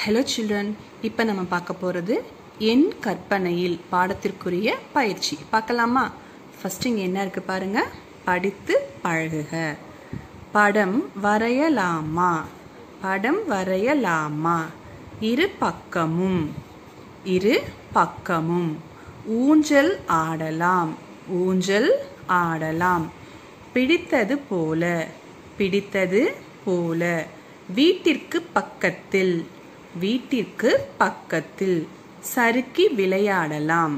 hello children இப்போ நம்ம பார்க்க போகிறது என் கற்பனையில் பாடத்திற்குரிய பயிற்சி பார்க்கலாமா ஃபர்ஸ்ட் இங்கே என்ன இருக்கு பாருங்க படித்து பழகுக படம் வரையலாமா படம் வரையலாமா இரு பக்கமும் இரு பக்கமும் ஊஞ்சல் ஆடலாம் ஊஞ்சல் ஆடலாம் பிடித்தது போல பிடித்தது போல வீட்டிற்கு பக்கத்தில் வீட்டிற்கு பக்கத்தில் சறுக்கி விளையாடலாம்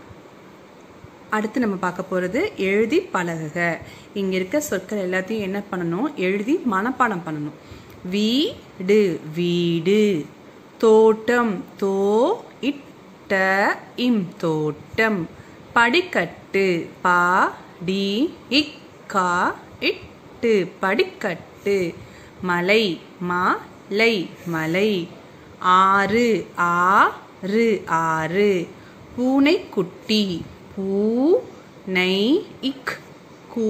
அடுத்து நம்ம பார்க்க போகிறது எழுதி பழகுக இங்கே இருக்க சொற்கள் எல்லாத்தையும் என்ன பண்ணணும் எழுதி மனப்பாடம் பண்ணணும் வீடு வீடு தோட்டம் தோ இட்ட இம் தோட்டம் படிக்கட்டு பா டி இக் கா இட்டு படிக்கட்டு மலை மா லை மலை ஆறு ஆறு ஆறு பூனைக்குட்டி பூ நை இக் கூ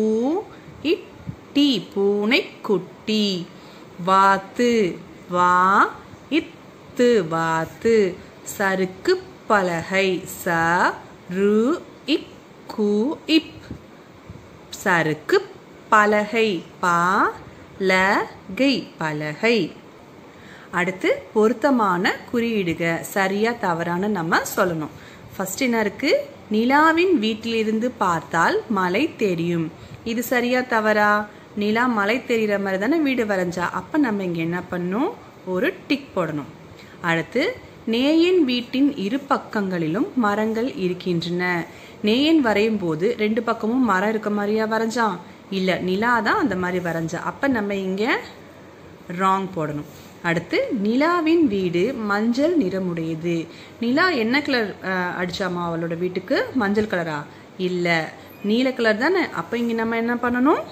இட்டி பூனைக்குட்டி வாத்து வா இத்து வாத்து சறுக்கு பலகை ச ரு இக் கு இப் சறுக்கு பலகை பா ல கை பலகை அடுத்து பொருத்தமான குறியீடுக சரியா தவறான நம்ம சொல்லணும் ஃபர்ஸ்ட் என்ன இருக்கு நிலாவின் வீட்டிலிருந்து பார்த்தால் மலை தெரியும் இது சரியா தவறா நிலா மலை தெரிகிற மாதிரி தானே வீடு வரைஞ்சா அப்ப நம்ம இங்க என்ன பண்ணும் ஒரு டிக் போடணும் அடுத்து நேயன் வீட்டின் இரு பக்கங்களிலும் மரங்கள் இருக்கின்றன நேயன் வரையும் போது ரெண்டு பக்கமும் மரம் இருக்க மாதிரியா வரைஞ்சான் இல்ல நிலா தான் அந்த மாதிரி வரைஞ்சா அப்ப நம்ம இங்க ராங் போடணும் அடுத்து நிலாவின் வீடு மஞ்சள் நிறமுடையது நிலா என்ன கலர் அடிச்சாமா அவளோட வீட்டுக்கு மஞ்சள் கலரா இல்ல நீல கலர் தானே அப்ப இங்க நம்ம என்ன பண்ணணும்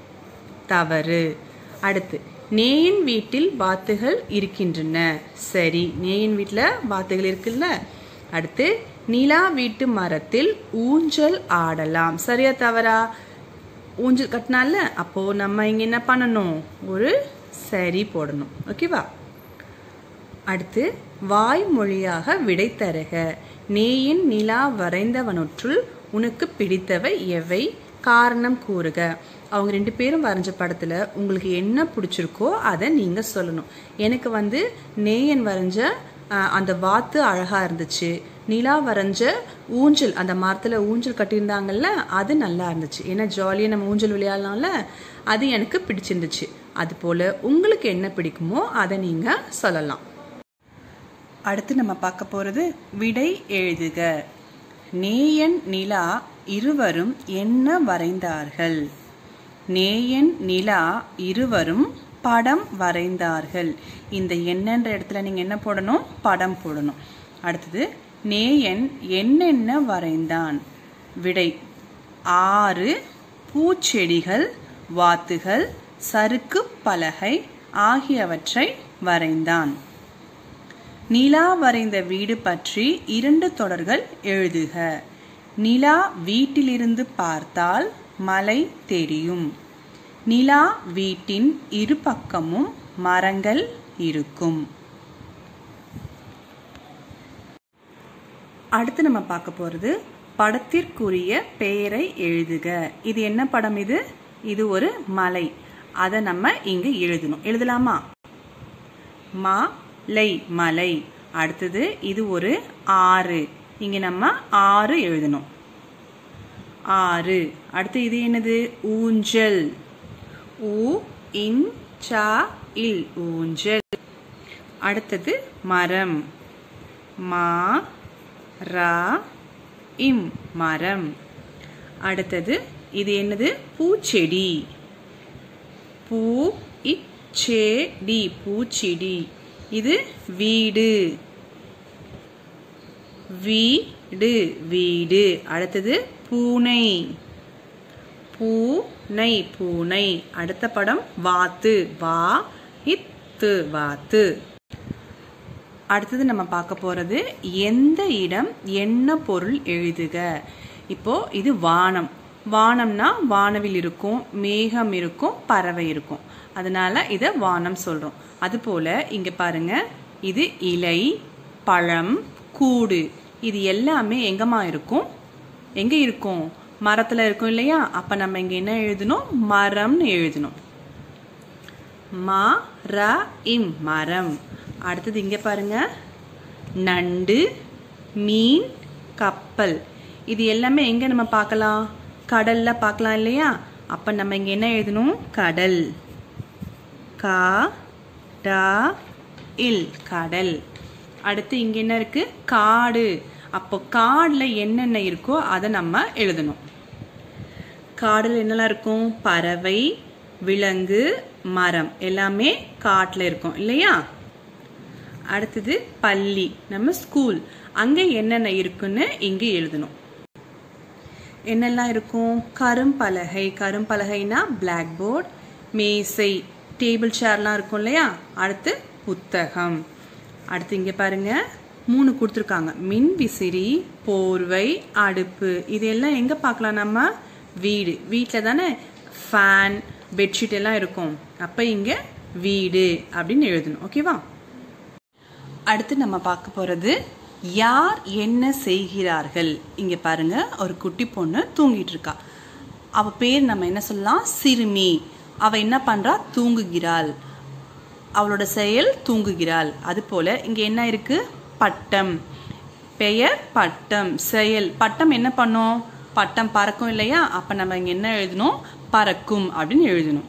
தவறு அடுத்து நேயின் வீட்டில் வாத்துகள் இருக்கின்றன சரி நேயின் வீட்டில் வாத்துகள் இருக்குல்ல அடுத்து நிலா வீட்டு மரத்தில் ஊஞ்சல் ஆடலாம் சரியா தவறா ஊஞ்சல் கட்டினால அப்போ நம்ம இங்க என்ன பண்ணணும் ஒரு சரி போடணும் ஓகேவா அடுத்து வாய்மொழியாக விடை தருக நேயின் நிலா வரைந்தவனுற்றுள் உனக்கு பிடித்தவை எவை காரணம் கூறுக அவங்க ரெண்டு பேரும் வரைஞ்ச படத்துல உங்களுக்கு என்ன பிடிச்சிருக்கோ அதை நீங்க சொல்லணும் எனக்கு வந்து நேயன் வரைஞ்ச அந்த வாத்து அழகா இருந்துச்சு நிலா வரைஞ்ச ஊஞ்சல் அந்த மரத்துல ஊஞ்சல் கட்டியிருந்தாங்கல்ல அது நல்லா இருந்துச்சு ஏன்னா ஜாலியாக நம்ம ஊஞ்சல் விளையாடலாம்ல அது எனக்கு பிடிச்சிருந்துச்சு அது போல உங்களுக்கு என்ன பிடிக்குமோ அதை நீங்க சொல்லலாம் அடுத்து நம்ம பார்க்க போறது விடை எழுதுக நேயன் நிலா இருவரும் என்ன வரைந்தார்கள் நேயன் நிலா இருவரும் படம் வரைந்தார்கள் இந்த என்னன்ற இடத்துல நீங்க என்ன போடணும் படம் போடணும் அடுத்தது நேயன் என்னென்ன வரைந்தான் விடை ஆறு பூச்செடிகள் வாத்துகள் சறுக்கு பலகை ஆகியவற்றை வரைந்தான் நிலா வரைந்த வீடு பற்றி இரண்டு தொடர்கள் எழுதுக நிலா வீட்டிலிருந்து பார்த்தால் மலை தெரியும் நிலா வீட்டின் இரு பக்கமும் மரங்கள் இருக்கும் அடுத்து நம்ம பார்க்க போறது படத்திற்குரிய பெயரை எழுதுக இது என்ன படம் இது இது ஒரு மலை அதை நம்ம இங்க எழுதணும் எழுதலாமா மா லை மலை அடுத்தது இது ஒரு ஆறு இங்க நம்ம ஆறு எழுதணும் ஆறு அடுத்து இது என்னது ஊஞ்சல் ஊ இன் சா இல் ஊஞ்சல் அடுத்தது மரம் மா ரா இம் மரம் அடுத்தது இது என்னது பூச்செடி பூ இச்செடி பூச்செடி இது வீடு வீடு வீடு அடுத்தது பூனை பூனை பூனை அடுத்த படம் வாத்து வா இத்து வாத்து அடுத்தது நம்ம பார்க்க போறது எந்த இடம் என்ன பொருள் எழுதுக இப்போ இது வானம் வானம்னா வானவில் இருக்கும் மேகம் இருக்கும் பறவை இருக்கும் அதனால இதை வானம் சொல்றோம் அது போல இங்க பாருங்க இது இலை பழம் கூடு இது எல்லாமே எங்கம்மா இருக்கும் எங்க இருக்கும் மரத்துல இருக்கும் இல்லையா அப்ப நம்ம இங்க என்ன எழுதணும் மரம்னு எழுதணும் ம ர இம் மரம் அடுத்தது இங்க பாருங்க நண்டு மீன் கப்பல் இது எல்லாமே எங்க நம்ம பார்க்கலாம் கடல்ல பார்க்கலாம் இல்லையா அப்ப நம்ம இங்க என்ன எழுதணும் கடல் கா டா இல் கடல் அடுத்து இங்க என்ன இருக்கு காடு அப்போ காடுல என்னென்ன இருக்கோ அதை நம்ம எழுதணும் காடுல என்னெல்லாம் இருக்கும் பறவை விலங்கு மரம் எல்லாமே காட்டுல இருக்கும் இல்லையா அடுத்தது பள்ளி நம்ம ஸ்கூல் அங்க என்னென்ன இருக்குன்னு இங்க எழுதணும் என்னெல்லாம் இருக்கும் கரும்பலகை கரும்பலகைனா பிளாக் போர்ட் மேசை டேபிள் சேர்லாம் இருக்கும் இல்லையா அடுத்து புத்தகம் அடுத்து இங்க பாருங்க மூணு கொடுத்துருக்காங்க மின் விசிறி போர்வை அடுப்பு இதெல்லாம் எங்க பார்க்கலாம் நம்ம வீடு வீட்டில் தானே ஃபேன் பெட்ஷீட் எல்லாம் இருக்கும் அப்ப இங்க வீடு அப்படின்னு எழுதணும் ஓகேவா அடுத்து நம்ம பார்க்க போறது யார் என்ன செய்கிறார்கள் இங்க பாருங்க ஒரு குட்டி பொண்ணு தூங்கிட்டு இருக்கா அவ பேர் நம்ம என்ன சொல்லலாம் சிறுமி அவ என்ன பண்றா தூங்குகிறாள் அவளோட செயல் தூங்குகிறாள் அது போல இங்க என்ன இருக்கு பட்டம் பெயர் பட்டம் செயல் பட்டம் என்ன பண்ணும் பட்டம் பறக்கும் இல்லையா அப்ப நம்ம இங்க என்ன எழுதணும் பறக்கும் அப்படின்னு எழுதணும்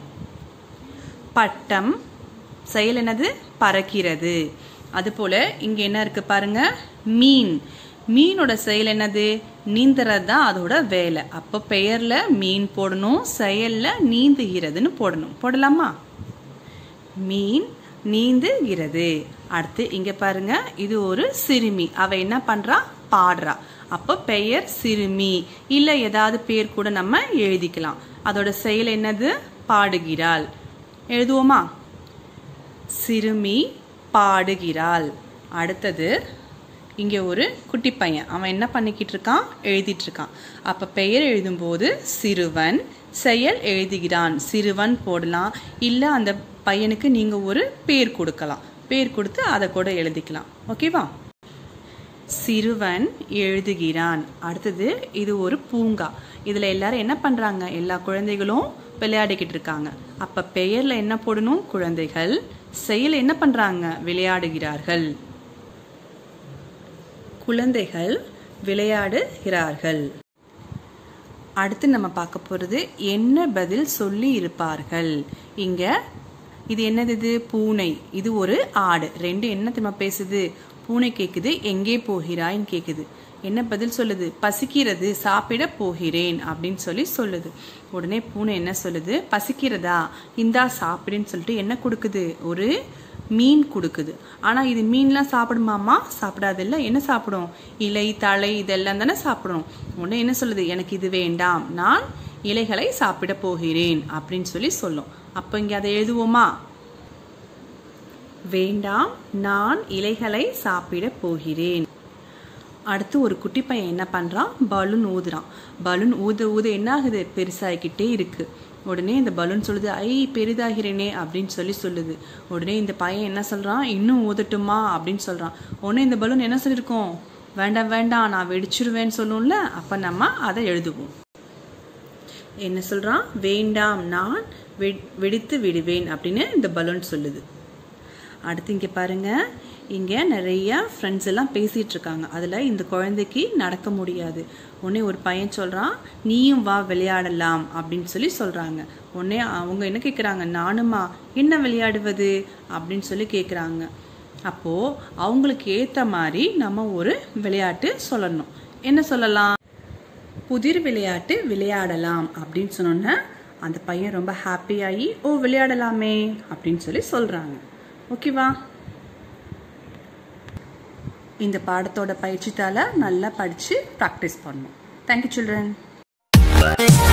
பட்டம் செயல் என்னது பறக்கிறது அது போல இங்க என்ன இருக்கு பாருங்க மீன் மீனோட செயல் என்னது நீந்துறது தான் அதோட வேலை அப்போ பெயர்ல மீன் போடணும் செயல்ல நீந்துகிறதுன்னு போடணும் போடலாமா மீன் நீந்துகிறது அடுத்து இங்க பாருங்க இது ஒரு சிறுமி அவ என்ன பண்றா பாடுறா அப்போ பெயர் சிறுமி இல்ல ஏதாவது பேர் கூட நம்ம எழுதிக்கலாம் அதோட செயல் என்னது பாடுகிறாள் எழுதுவோமா சிறுமி பாடுகிறாள் அடுத்தது இங்க ஒரு குட்டி பையன் அவன் என்ன பண்ணிக்கிட்டு இருக்கான் எழுதிட்டு இருக்கான் அப்ப பெயர் எழுதும்போது சிறுவன் செயல் எழுதுகிறான் சிறுவன் போடலாம் இல்ல அந்த பையனுக்கு நீங்க ஒரு பேர் கொடுக்கலாம் பேர் கொடுத்து அதை கூட எழுதிக்கலாம் ஓகேவா சிறுவன் எழுதுகிறான் அடுத்தது இது ஒரு பூங்கா இதுல எல்லாரும் என்ன பண்றாங்க எல்லா குழந்தைகளும் விளையாடிக்கிட்டு இருக்காங்க அப்ப பெயர்ல என்ன போடணும் குழந்தைகள் செயல் என்ன பண்றாங்க விளையாடுகிறார்கள் குழந்தைகள் விளையாடுகிறார்கள் அடுத்து நம்ம பார்க்க போறது என்ன பதில் சொல்லி இருப்பார்கள் இங்க இது என்னது இது பூனை இது ஒரு ஆடு ரெண்டு என்ன தெரியுமா பேசுது பூனை கேக்குது எங்கே போகிறாய்ன்னு கேக்குது என்ன பதில் சொல்லுது பசிக்கிறது சாப்பிட போகிறேன் அப்படின்னு சொல்லி சொல்லுது உடனே பூனை என்ன சொல்லுது பசிக்கிறதா இந்தா சாப்பிடுன்னு சொல்லிட்டு என்ன கொடுக்குது ஒரு மீன் கொடுக்குது ஆனா இது மீன்லாம் சாப்பிடுமாமா சாப்பிடாது இல்ல என்ன சாப்பிடும் இலை தழை இதெல்லாம் தானே சாப்பிடும் உடனே என்ன சொல்லுது எனக்கு இது வேண்டாம் நான் இலைகளை சாப்பிட போகிறேன் அப்படின்னு சொல்லி சொல்லும் அப்ப இங்க அதை எழுதுவோமா வேண்டாம் நான் இலைகளை சாப்பிட போகிறேன் அடுத்து ஒரு குட்டி பையன் என்ன பண்றான் பலூன் ஊதுறான் பலூன் ஊத ஊத என்ன ஆகுது பெருசாகிக்கிட்டே இருக்கு உடனே இந்த பலூன் சொல்லுது ஐ பெரிதாகிறேனே அப்படின்னு சொல்லி சொல்லுது உடனே இந்த பையன் என்ன சொல்றான் இன்னும் ஊதட்டுமா அப்படின்னு சொல்றான் உடனே இந்த பலூன் என்ன சொல்லியிருக்கோம் வேண்டாம் வேண்டாம் நான் வெடிச்சிருவேன்னு சொல்லும்ல அப்ப நம்ம அதை எழுதுவோம் என்ன சொல்றான் வேண்டாம் நான் வெ- வெடித்து விடுவேன் அப்படின்னு இந்த பலூன் சொல்லுது அடுத்து இங்க பாருங்க இங்க நிறைய ஃப்ரெண்ட்ஸ் எல்லாம் பேசிட்டு இருக்காங்க அதுல இந்த குழந்தைக்கு நடக்க முடியாது உடனே ஒரு பையன் சொல்றான் நீயும் வா விளையாடலாம் அப்படின்னு சொல்லி சொல்றாங்க உடனே அவங்க என்ன கேக்குறாங்க நானுமா என்ன விளையாடுவது அப்படின்னு சொல்லி கேக்குறாங்க அப்போ அவங்களுக்கு ஏத்த மாதிரி நம்ம ஒரு விளையாட்டு சொல்லணும் என்ன சொல்லலாம் புதிர் விளையாட்டு விளையாடலாம் அப்படின்னு சொன்னோன்னே அந்த பையன் ரொம்ப ஹாப்பி ஆகி ஓ விளையாடலாமே அப்படின்னு சொல்லி சொல்றாங்க ஓகேவா இந்த பாடத்தோட பயிற்சித்தால நல்லா படிச்சு ப்ராக்டிஸ் பண்ணணும் தேங்க்யூ சில்ட்ரன்